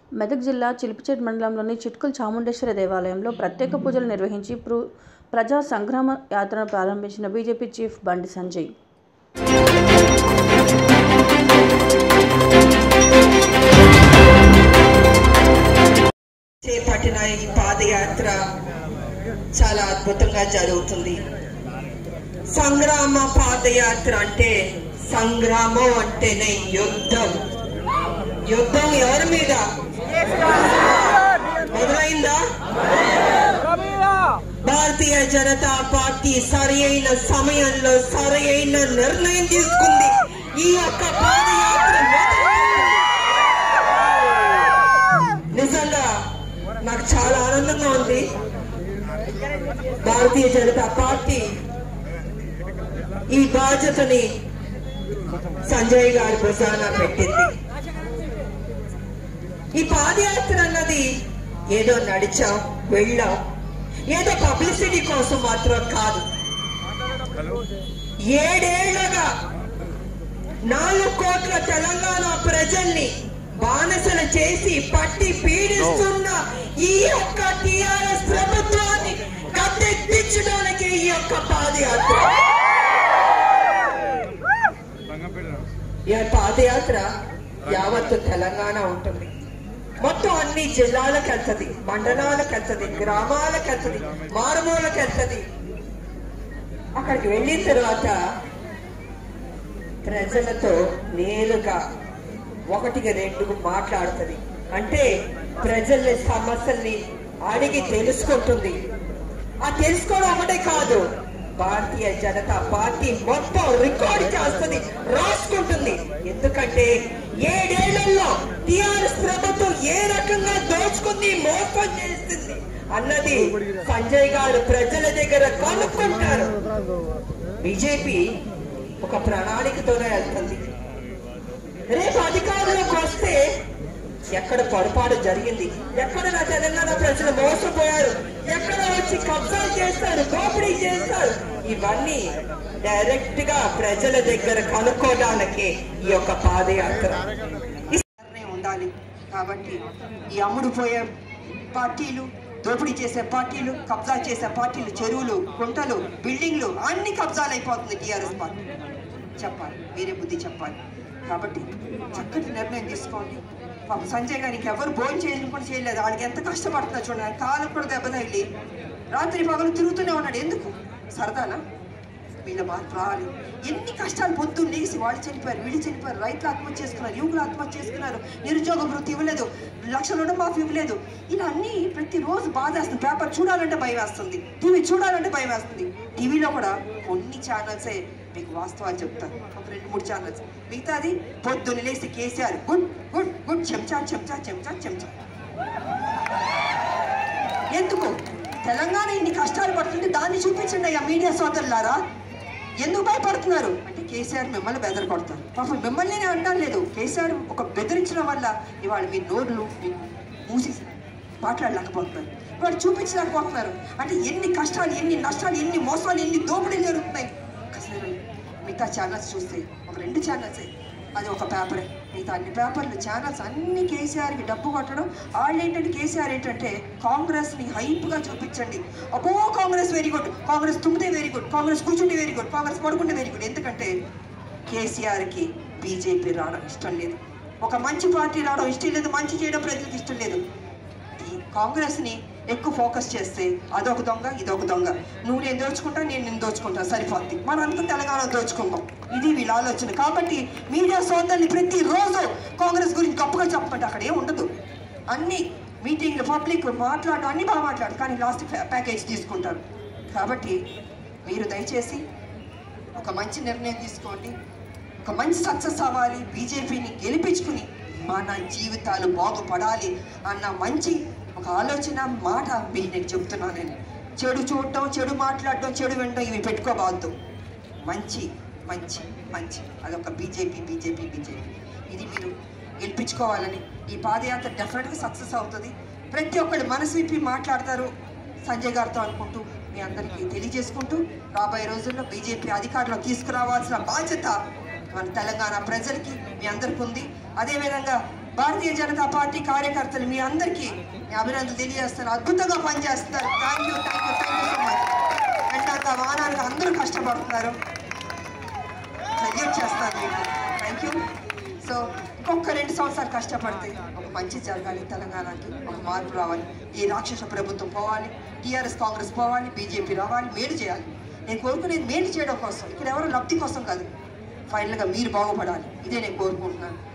మెదక్ జిల్లా చిలిపిచేట్ మండలంలోని చిట్కుల్ చాముండేశ్వరి దేవాలయంలో ప్రత్యేక పూజలు నిర్వహించి ప్రు ప్రజా సంగ్రామ యాత్రను ప్రారంభించిన బీజేపీ చీఫ్ బండి సంజయ్ చేపట్టిన ఈ పాదయాత్ర చాలా అద్భుతంగా జరుగుతుంది సంగ్రామ పాదయాత్ర అంటే సంగ్రామం అంటేనే యుద్ధం యుద్ధం ఎవరి మీద మొదలైందా భారతీయ జనతా పార్టీ సరి అయిన సమయంలో సరి అయిన నిర్ణయం తీసుకుంది ఈ యొక్క పాదయాత్ర మొదలైంది. నిజంగా నాకు చాలా ఆనందంగా ఉంది భారతీయ జనతా పార్టీ ఈ బాధ్యతని సంజయ్ గారి భుజాన పెట్టింది ఈ పాదయాత్ర అన్నది ఏదో నడిచాం వెళ్ళాం ఏదో పబ్లిసిటీ కోసం మాత్రం కాదు ఏడేళ్లగా నాలుగు కోట్ల తెలంగాణ ప్రజల్ని బానిసలు చేసి పట్టి పీడిస్తున్న ఈ యొక్క టిఆర్ఎస్ ప్రభుత్వాన్ని గద్దెదించడానికి ఈ యొక్క పాదయాత్ర ఈ పాదయాత్ర యావత్తు తెలంగాణ ఉంటుంది మొత్తం అన్ని జిల్లాలకు వెళ్తుంది మండలాలకు వెళ్తుంది గ్రామాలకు వెళ్తుంది మారుమూలకు వెళ్తుంది అక్కడికి వెళ్ళిన తర్వాత ప్రజలతో నేరుగా ఒకటికి రెండుకు మాట్లాడుతుంది అంటే ప్రజల సమస్యల్ని అడిగి తెలుసుకుంటుంది ఆ తెలుసుకోవడం ఒకటే కాదు భారతీయ జనతా పార్టీ మొత్తం రికార్డ్ చేస్తుంది రాసుకుంటుంది ఎందుకంటే ఏడేళ్లలో టిఆర్ఎస్ ప్రభుత్వం ఏ రకంగా దోచుకుంది మోసం చేస్తుంది అన్నది సంజయ్ గారు ప్రజల దగ్గర కనుక్కుంటారు బీజేపీ ఒక ప్రణాళికతోనే వెళ్తుంది రేపు అధికారంలోకి వస్తే ఎక్కడ పొరపాటు జరిగింది ఎక్కడ నా తెలంగాణ ప్రజలు మోసపోయారు ఎక్కడ వచ్చి కబ్జా చేస్తారు దోపిడీ చేస్తారు ఇవన్నీ డైరెక్ట్ గా ప్రజల దగ్గర కనుక్కోవడానికి ఈ యొక్క పాదయాత్ర ఇస్తూనే ఉండాలి కాబట్టి ఈ అమ్ముడు పోయే పార్టీలు దోపిడీ చేసే పార్టీలు కబ్జా చేసే పార్టీలు చెరువులు కుంటలు బిల్డింగ్లు అన్ని కబ్జాలు అయిపోతుంది టీఆర్ఎస్ పార్టీ చెప్పాలి వేరే బుద్ధి చెప్పాలి కాబట్టి చక్కటి నిర్ణయం తీసుకోండి పాపం సంజయ్ గారికి ఎవరు భోజనం చేయడం కూడా చేయలేదు వాళ్ళకి ఎంత కష్టపడుతున్నా చూడండి కాలు కూడా దెబ్బ తగిలి రాత్రి పగలు తిరుగుతూనే ఉన్నాడు ఎందుకు సరదానా వీళ్ళ మార్పు రావాలి ఎన్ని కష్టాలు పొద్దున్న లేసి వాళ్ళు చనిపోయారు వీళ్ళు చనిపోయారు రైతులు ఆత్మహత్య చేసుకున్నారు యువకులు ఆత్మహత్య చేసుకున్నారు నిరుద్యోగ వృత్తి ఇవ్వలేదు లక్షల రుణమాఫీ ఇవ్వలేదు ఇలా అన్ని ప్రతిరోజు బాధ వేస్తుంది పేపర్ చూడాలంటే భయం వేస్తుంది టీవీ చూడాలంటే భయం వేస్తుంది టీవీలో కూడా కొన్ని ఛానల్సే మీకు వాస్తవాలు చెప్తారు ఒక రెండు మూడు ఛానల్స్ మిగతాది పొద్దున్న లేసి కేసీఆర్ గుడ్ గుడ్ గుడ్ చెంచా చెంచా చెంచా చెంచా ఎందుకు తెలంగాణ ఇన్ని కష్టాలు పడుతుంటే దాన్ని చూపించండి అయ్యా మీడియా సోదరులారా ఎందుకు భయపడుతున్నారు అంటే కేసీఆర్ మిమ్మల్ని బెదర కొడతారు పాపం మిమ్మల్ని నేను అంటాను లేదు కేసీఆర్ ఒక బెదిరించడం వల్ల ఇవాళ మీ నోర్లు మీ మూసి మాట్లాడలేకపోతున్నారు ఇవాళ చూపించలేకపోతున్నారు అంటే ఎన్ని కష్టాలు ఎన్ని నష్టాలు ఎన్ని మోసాలు ఎన్ని దోపిడీలు జరుగుతున్నాయి ఒకసారి మిగతా ఛానల్స్ చూస్తే ఒక రెండు ఛానల్సే అది ఒక పేపరే మిగతా అన్ని పేపర్లు ఛానల్స్ అన్ని కేసీఆర్కి డబ్బు కొట్టడం వాళ్ళు ఏంటంటే కేసీఆర్ ఏంటంటే కాంగ్రెస్ని హైప్గా చూపించండి అబ్బో కాంగ్రెస్ వెరీ గుడ్ కాంగ్రెస్ తుమ్మితే వెరీ గుడ్ కాంగ్రెస్ కూర్చుంటే వెరీ గుడ్ కాంగ్రెస్ పడుకుంటే వెరీ గుడ్ ఎందుకంటే కేసీఆర్కి బీజేపీ రావడం ఇష్టం లేదు ఒక మంచి పార్టీ రావడం ఇష్టం లేదు మంచి చేయడం ప్రజలకు ఇష్టం లేదు ఈ కాంగ్రెస్ని ఎక్కువ ఫోకస్ చేస్తే అదొక దొంగ ఇదొక దొంగ నువ్వు నేను దోచుకుంటా నేను నేను దోచుకుంటా సరిపోద్ది మనంతా తెలంగాణ దోచుకుంటాం ఇది వీళ్ళ ఆలోచన కాబట్టి మీడియా సోదరుని ప్రతిరోజు కాంగ్రెస్ గురించి గొప్పగా చెప్పమంటే అక్కడ ఏం ఉండదు అన్ని మీటింగ్లు పబ్లిక్ మాట్లాడడం అన్ని బాగా మాట్లాడు కానీ లాస్ట్ ప్యాకేజ్ తీసుకుంటారు కాబట్టి మీరు దయచేసి ఒక మంచి నిర్ణయం తీసుకోండి ఒక మంచి సక్సెస్ అవ్వాలి బీజేపీని గెలిపించుకుని మన జీవితాలు బాగుపడాలి అన్న మంచి ఒక ఆలోచన మాట మీకు నేను చెప్తున్నాను నేను చెడు చూడటం చెడు మాట్లాడటం చెడు వినడం ఇవి పెట్టుకోవద్దు మంచి మంచి మంచి అదొక బీజేపీ బీజేపీ బీజేపీ ఇది మీరు గెలిపించుకోవాలని ఈ పాదయాత్ర డెఫినెట్గా సక్సెస్ అవుతుంది ప్రతి ఒక్కళ్ళు మనసు విప్పి మాట్లాడతారు సంజయ్ గారితో అనుకుంటూ మీ అందరికీ తెలియజేసుకుంటూ రాబోయే రోజుల్లో బీజేపీ అధికారంలో తీసుకురావాల్సిన బాధ్యత మన తెలంగాణ ప్రజలకి మీ అందరికి ఉంది అదేవిధంగా భారతీయ జనతా పార్టీ కార్యకర్తలు మీ అందరికీ మీ అభినందనలు తెలియజేస్తారు అద్భుతంగా పనిచేస్తున్నారు thank you thank you thank you so much ఎండాక వానాలుగా అందరూ కష్టపడుతున్నారు సల్యూట్ చేస్తాను మీకు థ్యాంక్ యూ సో ఇంకొక రెండు సంవత్సరాలు కష్టపడితే ఒక మంచి జరగాలి తెలంగాణకి ఒక మార్పు రావాలి ఈ రాక్షస ప్రభుత్వం పోవాలి టీఆర్ఎస్ కాంగ్రెస్ పోవాలి బీజేపీ రావాలి మేలు చేయాలి నేను కోరుకునేది మేలు చేయడం కోసం ఇక్కడ ఎవరు లబ్ధి కోసం కాదు ఫైనల్గా మీరు బాగుపడాలి ఇదే నేను కోరుకుంటున్నాను